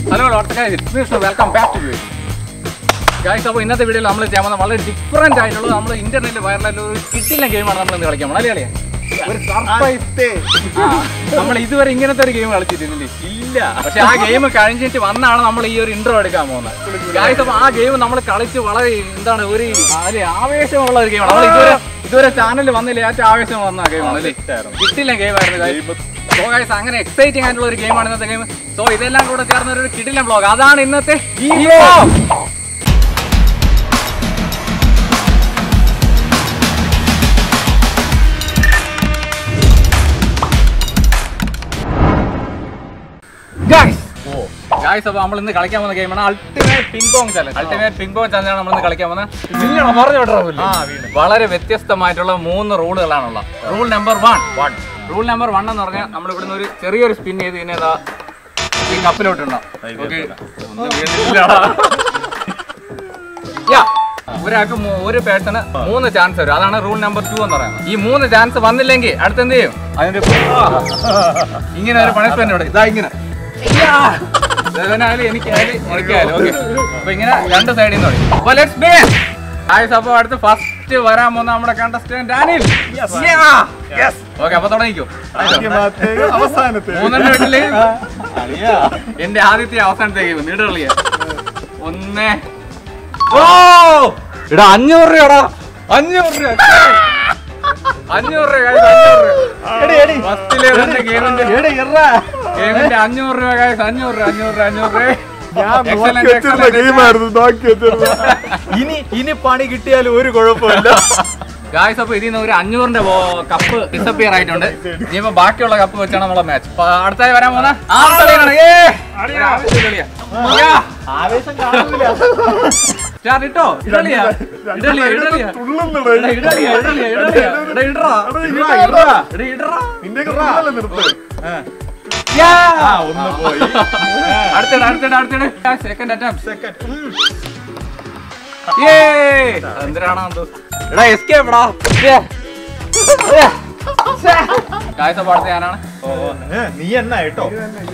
Hello Lotus welcome back to video guys അപ്പോൾ ഇന്നത്തെ വീഡിയോയിൽ നമ്മൾ ചെയ്യാൻ പോകുന്നത് വളരെ ഡിഫറെന്റ് ആയിട്ടുള്ളത് നമ്മൾ ഇന്റർനെറ്റിൽ വൈറലായിട്ട് ഒരു കിട്ടില്ല ഗെയിമാണ് നമ്മൾ ഇന്ന് കളിക്കാൻ പോകുന്നത് അല്ലേ ഒരു സർപ്രൈസ് നമ്മൾ ഇതുവരെ ഇങ്ങനത്തെ ഒരു ഗെയിം കളിച്ചിട്ടില്ലേ ഇല്ല പക്ഷെ ആ ഗെയിം കഴിഞ്ഞിട്ട് വന്നാണ് നമ്മൾ ഈ ഒരു ഇൻട്രോ എടുക്കാൻ പോകുന്നത് ഗായ്സ് അപ്പോൾ ആ ഗെയിം നമ്മൾ കളിച്ച് വളരെ എന്താണ് ഒരു അല്ലെ ആവേശമുള്ള ഒരു ഗെയിമാണ് നമ്മൾ ഇതുവരെ ഇതുവരെ ചാനലിൽ വന്നില്ല ഏറ്റവും ആവേശം വന്ന ഗെയിമാണ് അല്ലേ കിട്ടില്ല ഗെയിം ആയിരുന്നു സോ ഗൈസ് അങ്ങനെ എക്സൈറ്റിംഗ് ആയിട്ടുള്ള ഒരു ഗെയിമാണ് ഇന്നത്തെ ഗെയിം സോ ഇതെല്ലാം കൂടെ ചേർന്ന ഒരു കിടിലൻ ബ്ലോഗ് അതാണ് ഇന്നത്തെ ഈ vlog. Guys, ഗായ്സ് അപ്പോൾ നമ്മൾ ഇന്ന് കളിക്കാൻ പോകുന്ന ഗെയിമാണ് ultimate ping pong challenge ultimate ping pong ചലഞ്ചാണ് നമ്മൾ ഇന്ന് കളിക്കാൻ പോകുന്നത് പറഞ്ഞു വിടറോ വളരെ വ്യത്യസ്തമായിട്ടുള്ള മൂന്ന് റൂളുകളാണുള്ള rule number one one rule number one എന്ന് പറഞ്ഞാൽ നമ്മൾ ഇവിടുന്ന് ഒരു ചെറിയൊരു സ്പിൻ ചെയ്ത് ഇതിനെ ദാ ഈ കപ്പിലോട്ടുണ്ടോ ഓക്കെ ഒരാൾക്ക് മൂ- ഒരു പേഴ്സണ് മൂന്ന് ചാൻസ് വരും അതാണ് റൂൾ നമ്പർ ടു എന്ന് പറയുന്നത് ഈ മൂന്ന് ചാൻസ് വന്നില്ലെങ്കിൽ അടുത്ത് എന്ത് ചെയ്യും അതിന്റെ ഇങ്ങനെ ഒരു പണിഷ്മെന്റ് ഉണ്ട് ഇതാ ഇങ്ങനെ ഇവനായാലും എനിക്കായാലും എനിക്കായാലും ഓക്കെ അപ്പൊ ഇങ്ങനെ രണ്ട് സൈഡിൽ നിന്ന് തുടങ്ങി അപ്പൊ ലെറ്റ്സ് ബിഗിൻ ഗായ്സ് അപ്പോൾ അടുത്ത് ഫസ്റ്റ് വരാൻ പോകുന്ന നമ്മുടെ കണ്ടസ്റ്റന്റ് ഡാനിൽ ഓക്കെ അപ്പൊ തുടങ്ങിക്കോ അവസാനത്തെ മൂന്നെണ്ണം വീട്ടില് എന്റെ ആദ്യത്തെ അവസാനത്തെ ഗെയിം നീണ്ട കളിയാ ഒന്ന് ഓ എടാ അഞ്ഞൂറ് രൂപടാ അഞ്ഞൂറ് രൂപ അഞ്ഞൂറ് രൂപ guys, അഞ്ഞൂറ് രൂപ ഫസ്റ്റിലെ തന്നെ ഗെയിമിന്റെ ഗെയിമിന്റെ അഞ്ഞൂറ് രൂപ guys, അഞ്ഞൂറ് രൂപ അഞ്ഞൂറ് രൂപ അഞ്ഞൂറ് രൂപ ഞാൻ Excellent, നോക്കി വെച്ചിരുന്ന excellent. ഗെയിമായിരുന്നു നോക്കി വെച്ചിരുന്ന ഇനി ഇനി പണി കിട്ടിയാലും ഒരു കുഴപ്പമില്ല ഗായ്സ് അപ്പൊ ഇതിൽ നിന്ന് ഒരു അഞ്ഞൂറിന്റെ കപ്പ് ഡിസപ്പിയർ ആയിട്ടുണ്ട് ഇനിയിപ്പോ ബാക്കിയുള്ള കപ്പ് വെച്ചാണ് നമ്മളെ മാച്ച് അടുത്തായി വരാൻ പോകുന്ന ആദ്യത്തെ കളിയാണ്. ഏയ്! ഒരു ആവേശം കളിയാ. യാ! ആവേശം കാണൂല സ്റ്റാർട്ട് ഇട്ടോ ഇടലിയാ ഇടലിയാ ഇടലിയാ തുള്ളുന്നുണ്ട്. എടാ, ഇടലിയാ ഇടലിയാ ഇടലിയാ എടാ ഇടറാ എടാ, ഇടറാ. എടാ ഇടറാ നിന്റെയൊക്കെ തുള്ളല് നിർത്ത്. യാ! ആ ഒന്ന് പോയി അടുത്തിടെ അടുത്തിടെ അടുത്തിടെ സെക്കൻഡ് അറ്റംപ്റ്റ് സെക്കൻഡ് ഏ എന്തിനാണോ എന്തോ എടാ എസ്കേപ്പ് എടാ ഗായ്സ് അപ്പൊ അടുത്ത ഞാനാണ് നീ എന്നാ കേട്ടോ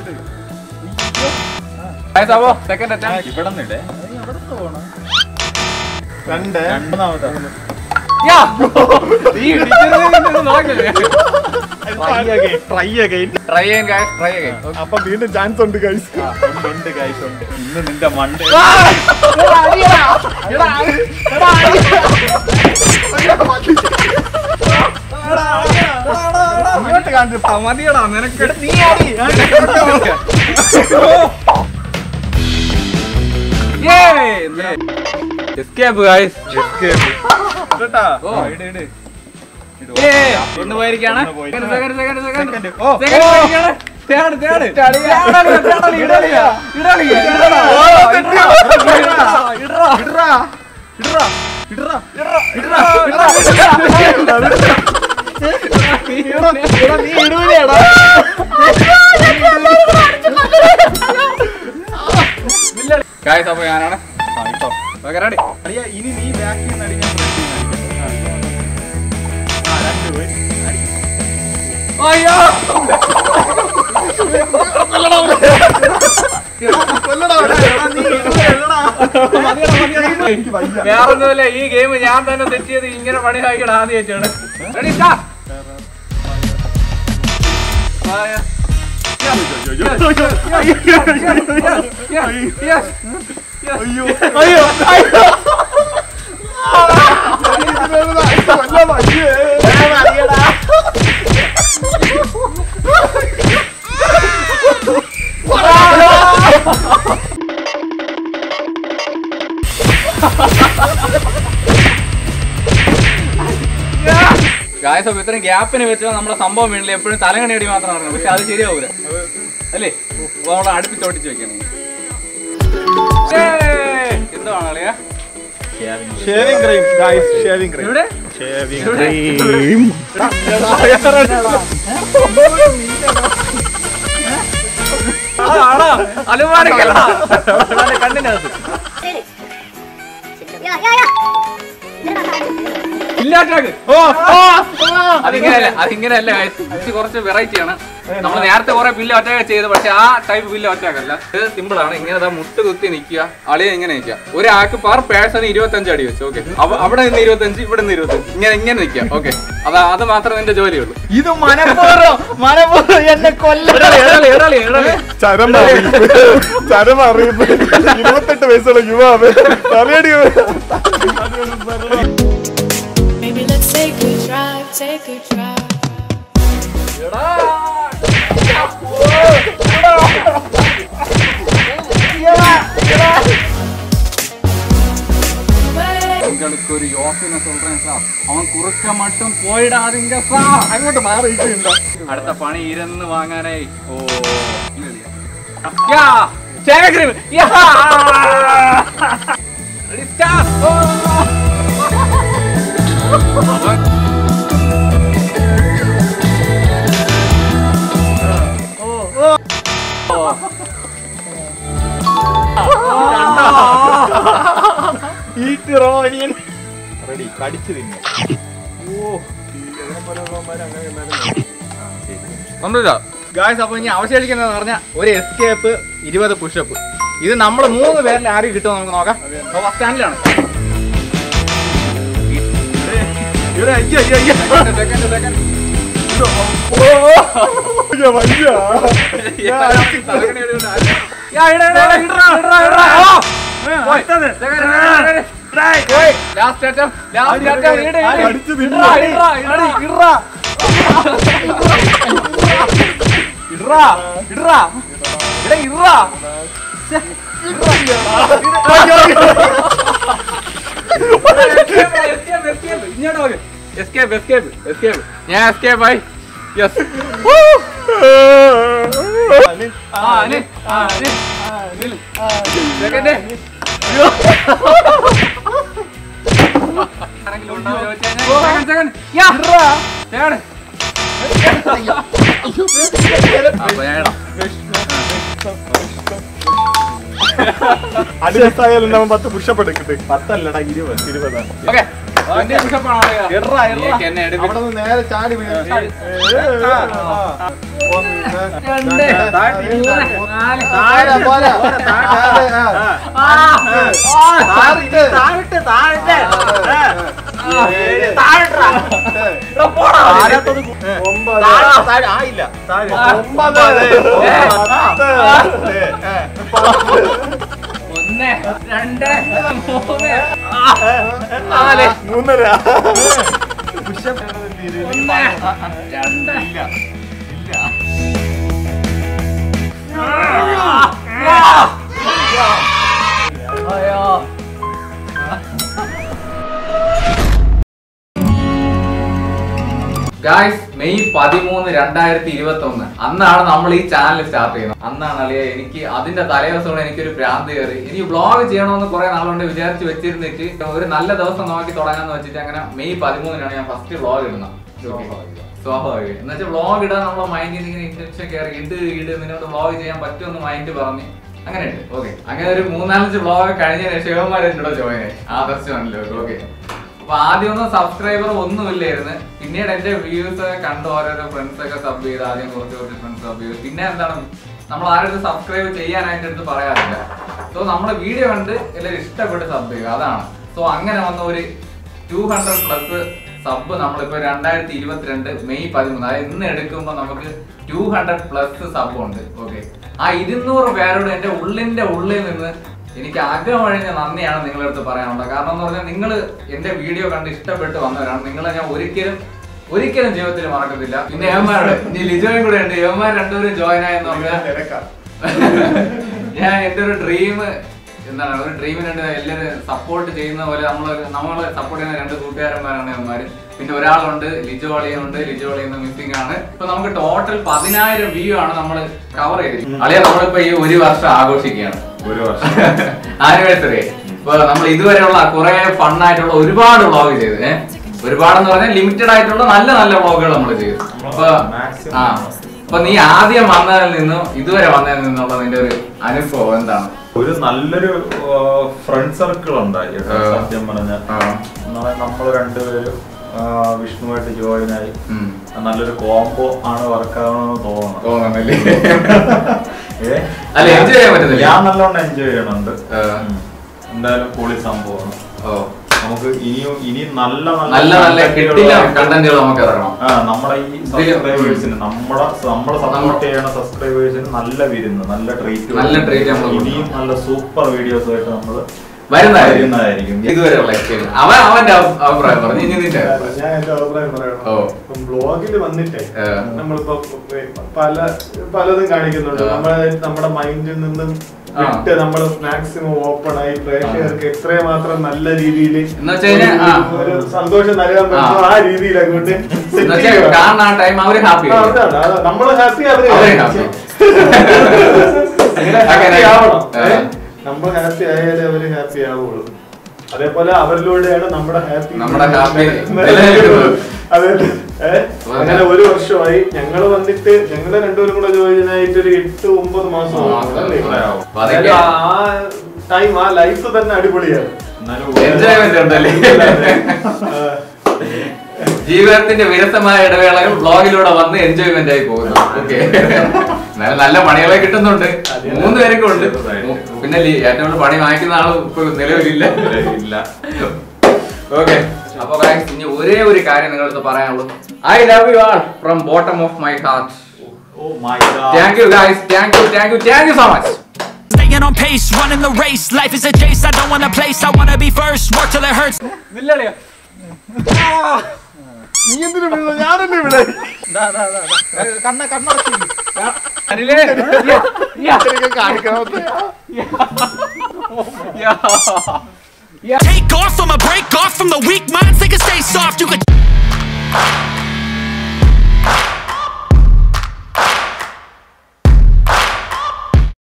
ഗായ്സ് അപ്പോ സെക്കൻഡ് അറ്റംപ്റ്റ് ഇവിടെ നിന്നിടെ രണ്ട് രണ്ടാമതാ യാ ഈ ഇടിക്കുന്നത് നോക്കില്ലേ ട്രൈ അഗൈൻ ട്രൈ ചെയ്യാൻ ഗായ്സ് ട്രൈ ചെയ്യാൻ അപ്പൊ വീണ്ടും ചാൻസ് ഉണ്ട് ഗൈസ് ഉണ്ട് ഗൈസ് ഉണ്ട് ഇന്ന് നിന്റെ മണ്ട അങ്ങോട്ട് കാണിച്ചു മതിയടാ നിനക്ക് നീ ആടി എസ്കേപ്പ് ഗായ്സ് കേട്ടാ ഓ. ഇട് ഇട് ഒന്ന് പോയിരിക്കാണ് ഒന്ന് പോയി. Second second second second Second. ഓ. സെക്കൻഡ് പോയിരിക്കാണ് തേട് തേട് ഇടലിയ ഇടലിയ ഇടലിയ ഇടടാ ഓ, ഇടടാ ഇടടാ ഇടറാ ഇടറാ ഇടറാ നീ ഇടൂലേടാ ഗായ്സ് അപ്പൊ ഞാനാണ് ഓക്കെ റെഡി അളിയാ ഇനി നീ ബാക്കിൽ നിന്ന് അടിക്കാൻ ആ രണ്ട് പോയി അയ്യോ വേറൊന്നുമില്ല ഈ ഗെയിം ഞാൻ തന്നെ സെറ്റ് ചെയ്ത് ഇങ്ങനെ പണി കാണിക്കണം ആദ്യമായിട്ടാണ് റെഡി സ്റ്റാർട്ട് അയ്യോ അയ്യോ അയ്യോ കൊല്ലം അയ്യേ ഗായസ് അപ്പൊ ഇത്രയും ഗ്യാപ്പിന് വെച്ചാൽ നമ്മുടെ സംഭവം വീണില്ല എപ്പോഴും തലങ്ങണി അടി മാത്രം നടക്കുന്നത് പക്ഷെ അത് ശരിയാവൂല അല്ലേ അപ്പൊ നമ്മൾ അടുപ്പിച്ചോട്ടിച്ച് വെക്കണം എന്താണ് കളിയാ shaving cream guys shaving cream ഇവിടെ ഷേവിംഗ് ഇവിടെ? ക്രീം അലുമാരിക്കല്ലടാ കണ്ണിനകത്ത് Ja, ja, ja. ഇല്ല അറ്റാക്ക് അതിങ്ങനെയല്ല അതിങ്ങനെയല്ല guys. ഇത് കുറച്ച് വെറൈറ്റി ആണ് നമ്മൾ നേരത്തെ കുറെ ബില്ല് അറ്റാക്ക് ചെയ്ത് പക്ഷെ ആ ടൈപ്പ് ബില്ല് അറ്റാക്ക് അല്ല ഇത് സിമ്പിൾ ആണ് ഇങ്ങനെ ദാ മുട്ട് കുത്തി നിൽക്കുക അളിയ ഇങ്ങനെ നിൽക്കുക ഒരാൾക്ക് പെർ പേഴ്സൺ ഇരുപത്തഞ്ച് അടി വെച്ച് ഓക്കെ അവിടെ നിന്ന് ഇരുപത്തഞ്ച് ഇവിടെ നിന്ന് ഇരുപത്തഞ്ച് ഇങ്ങനെ ഇങ്ങനെ നിൽക്കുക ഓക്കെ അത് അത് മാത്രമേ നിന്റെ ജോലിയുള്ളൂ ഇത് മനപൂർവ്വം മനപൂർവ്വം എന്നെ കൊല്ലം ഇടളി, ഇടളി, ഇടളി, ഇടളി. ചരം അറിയിപ്പ് ചരം അറിയിപ്പ് ഇരുപത്തെട്ട് വയസ്സുള്ള യുവാവ് തലയടി Maybe let's take a drive, take a drive. உங்களுக்கு ஒரு யோசனை சொல்றேன் சார் அவன் குறுக்க மட்டும் போயிடாதீங்க சார் അങ്ങോട്ട് മാറിയിട്ടുണ്ടോ അടുത്ത പണി ഇരുന്ന് വാങ്ങാനായി ഓ യാ ശേഖരൻ യാ Ready, start. ഓ. ഈറ്റ് റോ അനിയൻ റെഡി കടിച്ചു തിന്നു ഒന്നുമില്ല ഗായ്സ് അപ്പൊ ഇനി അവശേഷിക്കുന്നതെന്ന് പറഞ്ഞാൽ ഒരു എസ്കേപ്പ് ഇരുപത് പുഷപ്പ് ഇത് നമ്മൾ മൂന്ന് പേരിൽ ആരും കിട്ടുമോ നമുക്ക് നോക്കാം ബസ് സ്റ്റാൻഡിലാണ് ഇവിടെ അയ്യ അയ്യ അയ്യ സെക്കൻഡ് സെക്കൻഡ് വയ്യ ലാസ്റ്റ് അറ്റം ലാസ്റ്റ് അറ്റം അടിച്ച് തിന്നു. എസ്കേപ്പ് എസ്കേപ്പ് എസ്കേപ്പ് ഞാൻ എസ്കേപ്പ് ആയി യെസ് ആ അനി ആ അനി സെക്കൻഡ് ആരെങ്കിലും ഉണ്ടോ ചോദിച്ചാൽ സെക്കൻഡ് യാ സെക്കൻഡ് അപ്പൊ ഞാൻ ഇടാം. അടുത്തായാലും നമ്മൾ പത്ത് പുഷപ്പ് എടുക്കട്ടെ പത്തല്ലടാ ഇരുപത് ഇരുപതാ ഓക്കെ ട്വന്റി പുഷപ്പ് ആണോ എറാ, എറാ. നീയൊക്കെ എന്നെ എടുക്കും അവിടെ നിന്ന് നേരെ ചാടി വീണ് ഒന്ന് രണ്ട് മൂന്ന് നാല് താഴെ പോരാ. താഴെ, ആ. താഴെ. ഒമ്പത് ആയില്ല താഴെ ഒമ്പത് പത്ത് ഒന്ന് രണ്ട് മൂന്ന് നാല് മൂന്നര ഒന്ന് രണ്ട് അയ്യോ ഗായ്സ് മെയ് പതിമൂന്ന് രണ്ടായിരത്തി ഇരുപത്തി ഒന്ന് അന്നാണ് നമ്മൾ ഈ ചാനൽ സ്റ്റാർട്ട് ചെയ്യുന്നത് അന്നാണ് അളിയ എനിക്ക് അതിന്റെ തലേദിവസമാണ് എനിക്കൊരു ഭ്രാന്ത് കയറി എനിക്ക് വ്ളോഗ് ചെയ്യണമെന്ന് കുറെ നാളുകൊണ്ട് വിചാരിച്ച് വെച്ചിരുന്നിട്ട് ഒരു നല്ല ദിവസം നോക്കി തുടങ്ങാന്ന് വെച്ചിട്ട് അങ്ങനെ മെയ് പതിമൂന്നിനാണ് ഞാൻ ഫസ്റ്റ് വ്ളോഗ് ഇടുന്നത് സ്വാഭാവികം എന്ന് വെച്ചാൽ വ്ളോഗ് ഇടാൻ നമ്മളെ മൈൻഡിൽ ഇങ്ങനെ ഇന്റൻഷൻ കയറി ഇട് ഇട് നിന്നോട് വ്ളോഗ് ചെയ്യാൻ പറ്റുമെന്ന് മൈൻഡ് പറഞ്ഞ് അങ്ങനെ ഉണ്ട് ഓക്കെ അങ്ങനെ ഒരു മൂന്നാലഞ്ച് വ്ളോഗ് കഴിഞ്ഞതിന് ശിവന്മാർ എന്നോട് ചോദിനെ ആദർശമാണല്ലോ ഓക്കെ അപ്പൊ ആദ്യമൊന്നും സബ്സ്ക്രൈബർ ഒന്നുമില്ലായിരുന്നു പിന്നീട് എന്റെ വ്യൂസ് ഒക്കെ കണ്ട് ഓരോരോ ഫ്രണ്ട്സ് ഒക്കെ സബ് ചെയ്ത് ആദ്യം കുറച്ച് കുറച്ച് ഫ്രണ്ട്സ് സബ് ചെയ്തു പിന്നെ എന്താണ് നമ്മൾ ആരും സബ്സ്ക്രൈബ് ചെയ്യാനായിട്ട് അടുത്ത് പറയാറില്ല സോ നമ്മുടെ വീഡിയോ കണ്ട് എല്ലാവരും ഇഷ്ടപ്പെട്ട് സബ് ചെയ്യുക അതാണ് സോ അങ്ങനെ വന്ന ഒരു ടു ഹൺഡ്രഡ് പ്ലസ് സബ് നമ്മളിപ്പോ രണ്ടായിരത്തി ഇരുപത്തിരണ്ട് മെയ് പതിമൂന്ന് അതായത് ഇന്ന് എടുക്കുമ്പോൾ നമുക്ക് ടു ഹൺഡ്രഡ് പ്ലസ് സബ് ഉണ്ട് ഓക്കെ ആ ഇരുന്നൂറ് പേരോട് എന്റെ ഉള്ളിന്റെ ഉള്ളിൽ നിന്ന് എനിക്ക് അകമഴിഞ്ഞ നന്ദിയാണ് നിങ്ങളുടെ അടുത്ത് പറയാനുള്ളത് കാരണം എന്ന് പറഞ്ഞാൽ നിങ്ങൾ എന്റെ വീഡിയോ കണ്ട് ഇഷ്ടപ്പെട്ട് വന്നവരാണ് നിങ്ങളെ ഞാൻ ഒരിക്കലും ഒരിക്കലും ജീവിതത്തിൽ മറക്കത്തില്ല പിന്നെ ഏവന്മാരുടെ ഇനി ലിജോയും കൂടെ ഉണ്ട് ഏവന്മാർ രണ്ടുപേരും ജോയിൻ ആയെന്ന് പറഞ്ഞാൽ ഞാൻ എന്റെ ഒരു ഡ്രീം എന്താണ് ഒരു ഡ്രീമിന് വേണ്ടി എല്ലാവരും സപ്പോർട്ട് ചെയ്യുന്ന പോലെ നമ്മൾ നമ്മളെ സപ്പോർട്ട് ചെയ്യുന്ന രണ്ട് കൂട്ടുകാരന്മാരാണ് അവന്മാര് പിന്നെ ഒരാളുണ്ട് ലിജോ അളിയുണ്ട് ലിജോ അളിയുന്ന മിസ്സിംഗ് ആണ് ഇപ്പൊ നമുക്ക് ടോട്ടൽ പതിനായിരം വ്യൂ ആണ് നമ്മൾ കവർ ചെയ്തിരിക്കുന്നത് അളിയ നമ്മളിപ്പോ ഈ ഒരു വർഷം ആഘോഷിക്കുകയാണ് ഒരു വർഷം ആനിവേഴ്സറി ഇപ്പൊ നമ്മൾ ഇതുവരെയുള്ള കുറെ ഫണ്ണായിട്ടുള്ള ഒരുപാട് വ്ളോഗ് ചെയ്ത് ഏഹ് ഒരുപാടെന്ന് പറഞ്ഞാൽ ലിമിറ്റഡ് ആയിട്ടുള്ള നല്ല നല്ല വ്ളോഗുകൾ നമ്മൾ ചെയ്തു അപ്പൊ Maximum. ആ അപ്പൊ നീ ആദ്യം വന്നതിൽ നിന്നും ഇതുവരെ വന്നതിൽ നിന്നുള്ള നിന്റെ ഒരു അനുഭവം എന്താണ് ഒരു നല്ലൊരു ഫ്രണ്ട് സർക്കിൾ ഉണ്ടായി കേട്ടോ, ആ. സത്യം പറഞ്ഞ ആ. നമ്മൾ രണ്ടുപേരും ആ, വിഷ്ണുവായിട്ട് ജോയിനായി ഉം. നല്ലൊരു കോംബോ ആണ് വർക്കാവണമെന്ന് തോന്നുന്നു തോന്നുന്നല്ലേ ഏ? അല്ല, enjoy ചെയ്യാൻ പറ്റുന്നില്ലേ? ഞാൻ നല്ലോണം എൻജോയ് ചെയ്യണുണ്ട് ആ. ഉം. എന്തായാലും പൊളി സംഭവമാണ് ഓ നമുക്ക് ഇനിയും ഇനി നല്ല നല്ല നല്ല കിട്ടില്ല content കണ്ടന്റുകൾ നമുക്ക് ഇറങ്ങണം ആ, നമ്മുടെ ഈ സബ്സ്ക്രൈബേഴ്സിന് നമ്മുടെ നമ്മളെ സപ്പോർട്ട് ചെയ്യണ സബ്സ്ക്രൈബേഴ്സിന് നല്ല വിരുന്ന് നല്ല ട്രീറ്റ് നല്ല treat നമ്മള് ഇനിയും നല്ല സൂപ്പർ വീഡിയോസ് ആയിട്ട് നമ്മള് വരുന്നതായിരിക്കും വരുന്നതായിരിക്കും ഇതുവരെയുള്ള എക്സ്പീരിയൻസ് അവൻ അവന്റെ അഭി- അഭിപ്രായം പറഞ്ഞു ഇനി നിന്റെ അഭിപ്രായം. ഞാൻ എന്റെ അഭിപ്രായം ഓ. പറയണം ഇപ്പം ബ്ലോഗിൽ വന്നിട്ടേ ഏ. നമ്മളിപ്പോ പല പലതും കാണിക്കുന്നുണ്ട് ആ. നമ്മളെ നമ്മുടെ മൈൻഡിൽ നിന്നും ആ. വിട്ട് നമ്മൾ മാക്സിമം ഓപ്പൺ ആയി പ്രേക്ഷകർക്ക് എത്രയും മാത്രം നല്ല രീതിയിൽ എന്ന് വെച്ച് കഴിഞ്ഞാ, ആ. ഒരു സന്തോഷം നൽകാൻ പറ്റുമോ ആ രീതിയിൽ അങ്ങോട്ട് set എന്നുവെച്ചാ ചെയ്യുക. കാണുന്ന ആ ടൈം അവര് ഹാപ്പി ആ, അതാണ് അതാണ്. നമ്മള് ഹാപ്പി അവര് അവരെ happy. happy. അങ്ങനെ അങ്ങനെ. ഹാപ്പി ആവണം ആ. ഏ? നമ്മൾ ഹാപ്പി ആയാലേ അവര് ഹാപ്പി ആവുള്ളൂ അതേപോലെ അവരിലൂടെയാണ് നമ്മുടെ ഹാപ്പി നമ്മുടെ happy നിലനിൽക്കുന്നത്. അതെ ഏ? അങ്ങനെ ഒരു വർഷമായി ഞങ്ങള് വന്നിട്ട് ഞങ്ങള് രണ്ടുപേരും കൂടെ ജോയിനായിട്ട് ഒരു എട്ട് ഒമ്പത് മാസം ആ, അല്ലേ? അത്രയാവും. അപ്പൊ അതൊക്കെ- ആ ടൈം ആ ലൈഫ് തന്നെ അടിപൊളിയാണ് എന്നാലും Enjoyment ഉണ്ടല്ലേ? ആ. ജീവിതത്തിന്റെ വിരസമായ ഇടവേളകൾ ബ്ലോഗിലൂടെ വന്ന് എൻജോയ്മെന്റ് ആയി പോകുന്നു ഓക്കെ എന്നാലും നല്ല പണികളെ കിട്ടുന്നുണ്ട് മൂന്ന് പേരൊക്കെ ഉണ്ട് മൂ- പിന്നെ ലീ- ഏറ്റവും കൂടുതൽ പണി വാങ്ങിക്കുന്ന ആള് ഇപ്പൊ നിലവിലില്ല ഇല്ല ഓക്കെ അപ്പൊ guys, ഇനി ഒരേ ഒരു കാര്യം നിങ്ങളടുത്ത് പറയാനുള്ളൂ I love you all from bottom of my heart oh my God thank you guys thank you thank you thank you so much Staying on pace, running the race. Life is a chase, I don't want a place. I wanna be first, work till it hurts. നീ എന്തിനു വീഴുന്നത്? ഞാനല്ലേ ഇവിടെ കണ്ണ കണ്ണടച്ചു ഇത്രയൊക്കെ കാണിക്കണം Take off, I'ma break off from the weak minds. They can stay soft. You could.